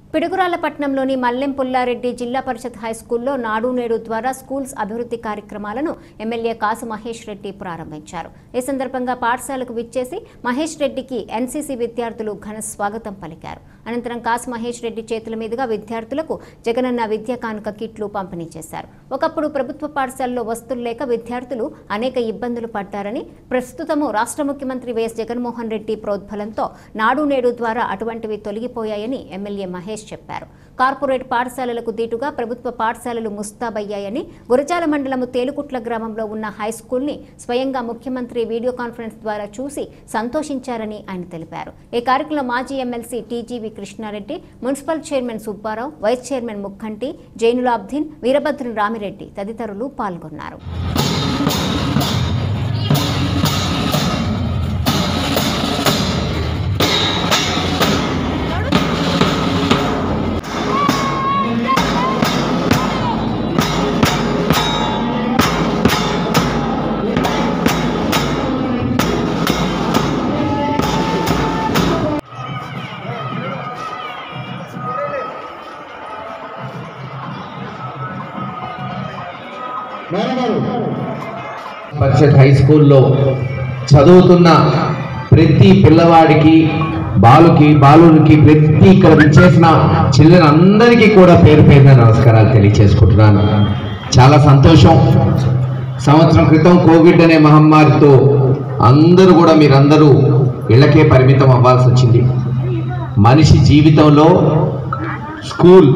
పిడుగురాలపట్నంలోని మల్లెం పుల్లారెడ్డి జిల్లా పరిషత్ హై స్కూల్లో నాడు నేడు ద్వారా స్కూల్స్ అభివృద్ధి కార్యక్రమాలను ఎమ్మెల్యే కాసు మహేష్ రెడ్డి ప్రారంభించారు ఈ సందర్భంగా పాఠశాలకు విచ్చేసి మహేష్ రెడ్డికి ఎన్సీసీ విద్యార్థులు ఘన స్వాగతం పలికారు అనంతరం కాసు మహేష్ రెడ్డి చేతుల మీదుగా విద్యార్థులకు జగనన్న విద్యా కానుక కిట్లు పంపిణీ చేశారు ఒకప్పుడు ప్రభుత్వ పాఠశాలలో వస్తువులు లేక విద్యార్థులు అనేక ఇబ్బందులు పడ్డారని ప్రస్తుతము రాష్ట్ర ముఖ్యమంత్రి వైఎస్ జగన్మోహన్ రెడ్డి ప్రోద్బలంతో నాడు నేడు ద్వారా అటువంటివి తొలగిపోయాయని ఎమ్మెల్యే మహేష్ చెప్పారు కార్పొరేట్ పాఠశాలలకు దీటుగా ప్రభుత్వ పాఠశాలలు ముస్తాబయ్యాయని గురజాల మండలము తేలుకుట్ల గ్రామంలో ఉన్న హై స్కూల్ని స్వయంగా ముఖ్యమంత్రి వీడియో కాన్ఫరెన్స్ ద్వారా చూసి సంతోషించారని ఆయన తెలిపారు ఈ కార్యక్రమంలో మాజీ MLC TGV Krishna Reddy municipal chairman Subbarao vice chairman Mukkanti Jainulabdeen Veerabhadram Ramireddy తదితరులు పాల్గొన్నారు పరిషత్ హై స్కూల్లో చదువుతున్న ప్రతి పిల్లవాడికి బాలుకి బాలునికి ప్రతి ఇక్కడ విచ్చేసిన చిల్డ్రన్ అందరికీ కూడా పేరు పేరున నమస్కారాలు తెలియచేసుకుంటున్నాను చాలా సంతోషం సంవత్సరం క్రితం కోవిడ్ అనే మహమ్మారితో అందరూ కూడా మీరందరూ ఇళ్ళకే పరిమితం అవ్వాల్సి వచ్చింది మనిషి జీవితంలో స్కూల్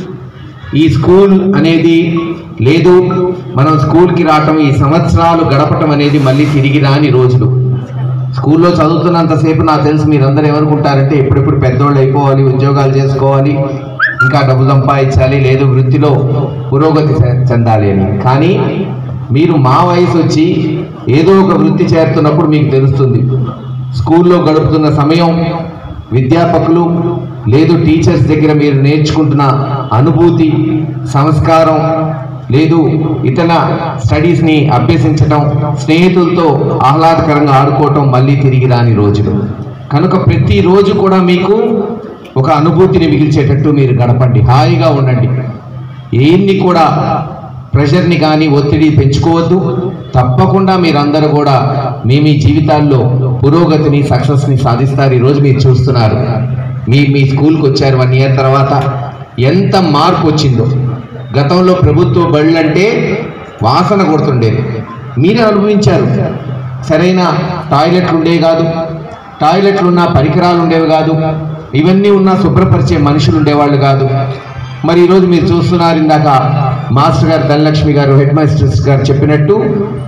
ఈ స్కూల్ అనేది లేదు మనం స్కూల్కి రావటం ఈ సంవత్సరాలు గడపటం అనేది మళ్ళీ తిరిగి రాని రోజులు స్కూల్లో చదువుతున్నంతసేపు నాకు తెలుసు మీరందరూ ఏమనుకుంటారంటే ఎప్పుడెప్పుడు పెద్దోళ్ళు అయిపోవాలి ఉద్యోగాలు చేసుకోవాలి ఇంకా డబ్బు సంపాదించాలి లేదు వృత్తిలో పురోగతి చె- చెందాలి అని కానీ మీరు మా వయసు వచ్చి ఏదో ఒక వృత్తి చేరుతున్నప్పుడు మీకు తెలుస్తుంది స్కూల్లో గడుపుతున్న సమయం విద్యాపకులు లేదు టీచర్స్ దగ్గర మీరు నేర్చుకుంటున్న అనుభూతి సంస్కారం లేదు ఇతర స్టడీస్ని అభ్యసించడం స్నేహితులతో ఆహ్లాదకరంగా ఆడుకోవటం మళ్ళీ తిరిగి రాని రోజులు కనుక ప్రతిరోజు కూడా మీకు ఒక అనుభూతిని మిగిల్చేటట్టు మీరు గడపండి హాయిగా ఉండండి ఏన్ని కూడా ప్రెషర్ని కానీ ఒత్తిడి పెంచుకోవద్దు తప్పకుండా మీరందరూ కూడా మీ మీ జీవితాల్లో పురోగతిని సక్సెస్ని సాధిస్తారు ఈరోజు మీరు చూస్తున్నారు మీ మీ స్కూల్కి వచ్చారు వన్ ఇయర్ తర్వాత ఎంత మార్పు వచ్చిందో గతంలో ప్రభుత్వ బళ్ళు అంటే వాసన కొడుతుండేది మీరే అనుభవించారు సరైన టాయిలెట్లు ఉండేవి కాదు టాయిలెట్లు ఉన్న పరికరాలు ఉండేవి కాదు ఇవన్నీ ఉన్న శుభ్రపరిచే మనుషులు ఉండేవాళ్ళు కాదు మరి ఈరోజు మీరు చూస్తున్నారు ఇందాక మాస్టర్ గారు ధనలక్ష్మి గారు హెడ్ మాస్టర్స్ గారు చెప్పినట్టు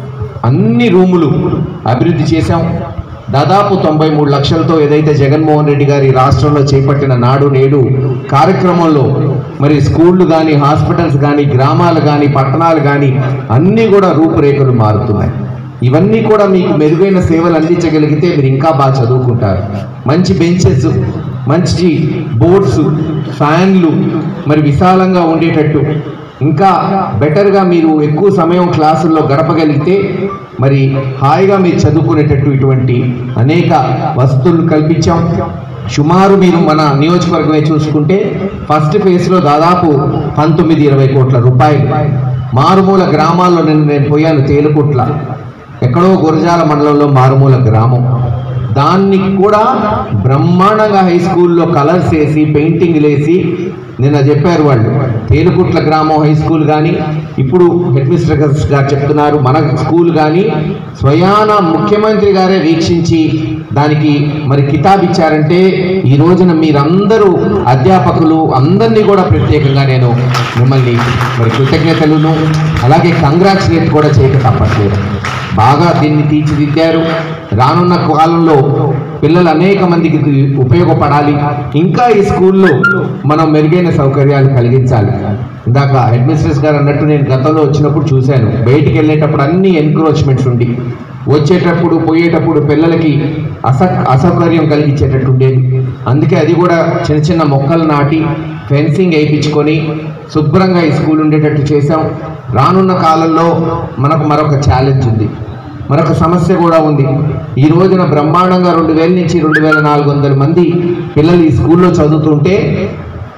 అన్ని రూములు అభివృద్ధి చేశాం దాదాపు తొంభై మూడు లక్షలతో ఏదైతే జగన్మోహన్ రెడ్డి గారి రాష్ట్రంలో చేపట్టిన నాడు నేడు కార్యక్రమంలో మరి స్కూళ్ళు కానీ హాస్పిటల్స్ కానీ గ్రామాలు కానీ పట్టణాలు కానీ అన్నీ కూడా రూపురేఖలు మారుతున్నాయి ఇవన్నీ కూడా మీకు మెరుగైన సేవలు అందించగలిగితే మీరు ఇంకా బాగా చదువుకుంటారు మంచి బెంచెస్ మంచి బోర్డ్స్ ఫ్యాన్లు మరి విశాలంగా ఉండేటట్టు ఇంకా బెటర్గా మీరు ఎక్కువ సమయం క్లాసుల్లో గడపగలిగితే మరి హాయిగా మీరు చదువుకునేటట్టు ఇటువంటి అనేక వసతులు కల్పించాం సుమారు మీరు మన నియోజకవర్గమే చూసుకుంటే ఫస్ట్ ఫేజ్లో దాదాపు పంతొమ్మిది ఇరవై కోట్ల రూపాయలు మారుమూల గ్రామాల్లో నేను నేను పోయాను తేలుకుట్ల ఎక్కడో గురజాల మండలంలో మారుమూల గ్రామం దాన్ని కూడా బ్రహ్మాండంగా హై స్కూల్లో కలర్స్ వేసి పెయింటింగ్లు వేసి నిన్న చెప్పారు వాళ్ళు తేలుకుట్ల గ్రామం హై స్కూల్ కానీ ఇప్పుడు హెడ్ మిస్టర్స్ గారు చెప్తున్నారు మన స్కూల్ కానీ స్వయాన ముఖ్యమంత్రి గారే వీక్షించి దానికి మరి కితాబ్ ఇచ్చారంటే ఈ రోజున మీరందరూ అధ్యాపకులు అందరినీ కూడా ప్రత్యేకంగా నేను మిమ్మల్ని మరి కృతజ్ఞతలను అలాగే కంగ్రాచులేట్ కూడా చేయక తప్పట్లేదు బాగా దీన్ని తీర్చిదిద్దారు రానున్న కాలంలో పిల్లలు అనేక మందికి ఇది ఉపయోగపడాలి ఇంకా ఈ స్కూల్లో మనం మెరుగైన సౌకర్యాలు కలిగించాలి ఇందాక హెడ్ మిస్ట్రెస్ గారు అన్నట్టు నేను గతంలో వచ్చినప్పుడు చూశాను బయటికి వెళ్ళేటప్పుడు అన్ని ఎన్క్రోచ్మెంట్స్ ఉండి వచ్చేటప్పుడు పోయేటప్పుడు పిల్లలకి అస అసౌకర్యం కలిగించేటట్టు ఉండేది అందుకే అది కూడా చిన్న చిన్న మొక్కలు నాటి ఫెన్సింగ్ వేయించుకొని శుభ్రంగా ఈ స్కూల్ ఉండేటట్టు చేశాం రానున్న కాలంలో మనకు మరొక ఛాలెంజ్ ఉంది మరొక సమస్య కూడా ఉంది ఈ రోజున బ్రహ్మాండంగా రెండు వేల నుంచి రెండు వేల నాలుగు వందల మంది పిల్లలు ఈ స్కూల్లో చదువుతుంటే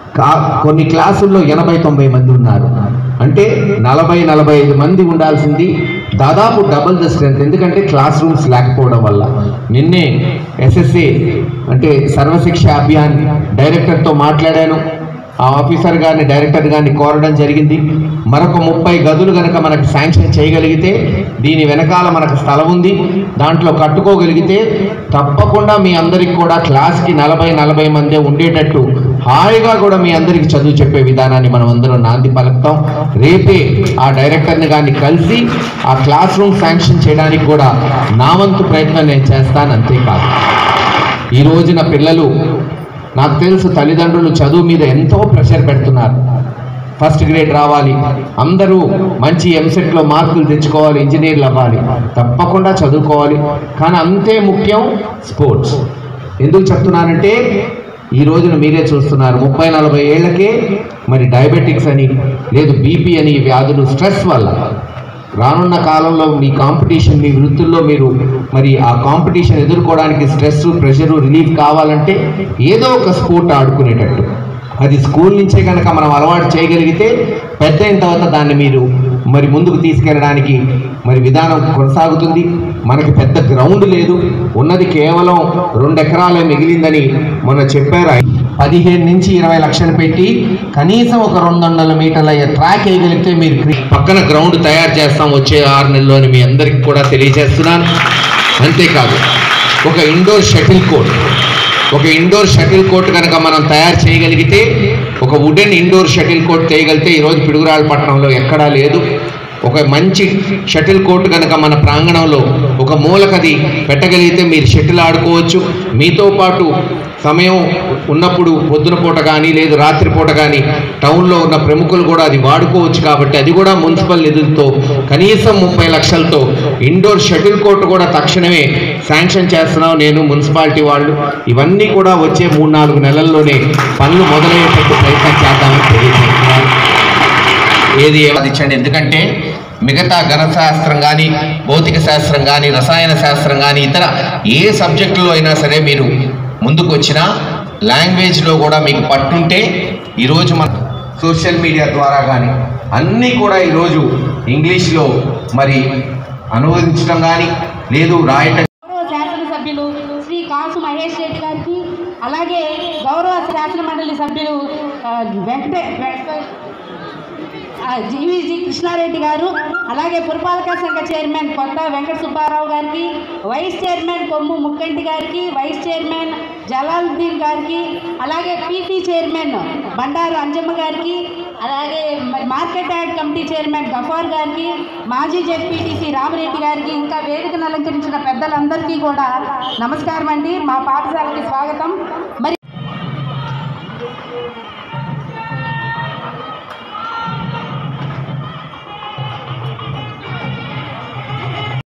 కా కొన్ని క్లాసుల్లో ఎనభై తొంభై మంది ఉన్నారు అంటే నలభై నలభై ఐదు మంది ఉండాల్సింది దాదాపు డబుల్ ద స్ట్రెంత్ ఎందుకంటే క్లాస్ రూమ్స్ లేకపోవడం వల్ల నిన్నే ఎస్ఎస్ఏ అంటే సర్వశిక్ష అభియాన్ డైరెక్టర్తో మాట్లాడాను ఆ ఆఫీసర్ గారిని డైరెక్టర్ గారిని కోరడం జరిగింది మరొక ముప్పై గదులు కనుక మనకు శాంక్షన్ చేయగలిగితే దీని వెనకాల మనకు స్థలం ఉంది దాంట్లో కట్టుకోగలిగితే తప్పకుండా మీ అందరికి కూడా క్లాస్కి నలభై నలభై మందే ఉండేటట్టు హాయిగా కూడా మీ అందరికి చదువు చెప్పే విధానాన్ని మనం అందరం నాంది పలుకుతాం రేపే ఆ డైరెక్టర్ని గారిని కలిసి ఆ క్లాస్ రూమ్ శాంక్షన్ చేయడానికి కూడా నా వంతు ప్రయత్నం నేను చేస్తాను అంతేకాదు ఈ రోజున పిల్లలు నాకు తెలుసు తల్లిదండ్రులు చదువు మీద ఎంతో ప్రెషర్ పెడుతున్నారు ఫస్ట్ గ్రేడ్ రావాలి అందరూ మంచి ఎంసెట్లో మార్కులు తెచ్చుకోవాలి ఇంజనీర్లు అవ్వాలి తప్పకుండా చదువుకోవాలి కానీ అంతే ముఖ్యం స్పోర్ట్స్ ఎందుకు చెప్తున్నానంటే ఈ రోజున మీరే చూస్తున్నారు ముప్పై నలభై ఏళ్లకే మరి డయాబెటిక్స్ అని లేదు బీపీ అని ఈ వ్యాధులు స్ట్రెస్ వల్ల రానున్న కాలంలో మీ కాంపిటీషన్ మీ వృత్తుల్లో మీరు మరి ఆ కాంపిటీషన్ ఎదుర్కోవడానికి స్ట్రెస్ ప్రెషరు రిలీఫ్ కావాలంటే ఏదో ఒక స్పోర్ట్ ఆడుకునేటట్టు అది స్కూల్ నుంచే కనుక మనం అలవాటు చేయగలిగితే పెద్ద అయిన తర్వాత దాన్ని మీరు మరి ముందుకు తీసుకెళ్ళడానికి మరి విధానం కొనసాగుతుంది మనకి పెద్ద గ్రౌండ్ లేదు ఉన్నది కేవలం రెండు ఎకరాలే మిగిలిందని మొన్న చెప్పారు పదిహేను నుంచి ఇరవై లక్షలు పెట్టి కనీసం ఒక రెండు వందల మీటర్ల ట్రాక్ వేయగలిగితే మీరు క్రి- పక్కన గ్రౌండ్ తయారు చేస్తాం వచ్చే ఆరు నెలల్లోని మీ అందరికి కూడా తెలియజేస్తున్నాను అంతేకాదు ఒక ఇండోర్ షటిల్ కోర్ట్ ఒక ఇండోర్ షటిల్ కోర్ట్ కనుక మనం తయారు చేయగలిగితే ఒక వుడెన్ ఇండోర్ షటిల్ కోర్ట్ చేయగలిగితే ఈరోజు పిడుగురాళ్ళపట్నంలో ఎక్కడా లేదు ఒక మంచి షటిల్ కోర్ట్ కనుక మన ప్రాంగణంలో ఒక మూలకది పెట్టగలిగితే మీరు షటిల్ ఆడుకోవచ్చు మీతో పాటు సమయం ఉన్నప్పుడు పొద్దున పూట కానీ లేదు రాత్రి పూట కానీ టౌన్లో ఉన్న ప్రముఖులు కూడా అది వాడుకోవచ్చు కాబట్టి అది కూడా మున్సిపల్ నిధులతో కనీసం ముప్పై లక్షలతో ఇండోర్ షటిల్ కోర్టు కూడా తక్షణమే శాంక్షన్ చేస్తున్నాం నేను మున్సిపాలిటీ వాళ్ళు ఇవన్నీ కూడా వచ్చే మూడు నాలుగు నెలల్లోనే పనులు మొదలయ్యేటట్టు ప్రయత్నం చేద్దామని తెలియజేస్తున్నాను ఏది ఏమది ఇచ్చండి ఎందుకంటే మిగతా గణశాస్త్రం కానీ భౌతిక శాస్త్రం కానీ రసాయన శాస్త్రం కానీ ఇతర ఏ సబ్జెక్టులో అయినా సరే మీరు ముందుకు వచ్చినా లాంగ్వేజ్లో కూడా మీకు పట్టుంటే ఈరోజు మన సోషల్ మీడియా ద్వారా కానీ అన్నీ కూడా ఈరోజు ఇంగ్లీష్లో మరి అనువదించడం కానీ లేదు రాయటం గౌరవ శాసనసభ్యులు శ్రీ కాసు మహేష్ రెడ్డి గారికి అలాగే గౌరవ శాసన మండలి సభ్యులు ఆ, వెంకటే వెంకట- ఆ, జీవీజీ కృష్ణారెడ్డి గారు అలాగే పురపాలక సంఘ చైర్మన్ కొత్త వెంకట సుబ్బారావు గారికి వైస్ చైర్మన్ కొమ్ము ముక్కంటి గారికి వైస్ చైర్మన్ జలాలుద్దీన్ గారికి అలాగే పీటీ చైర్మన్ బండారు అంజమ్మ గారికి అలాగే మరి market yard committee chairman Gafar గారికి మాజీ జెడ్పీటీసీ రామరెడ్డి గారికి ఇంకా వేదికను అలంకరించిన పెద్దలందరికీ కూడా నమస్కారం అండి మా పాఠశాలకి స్వాగతం మరి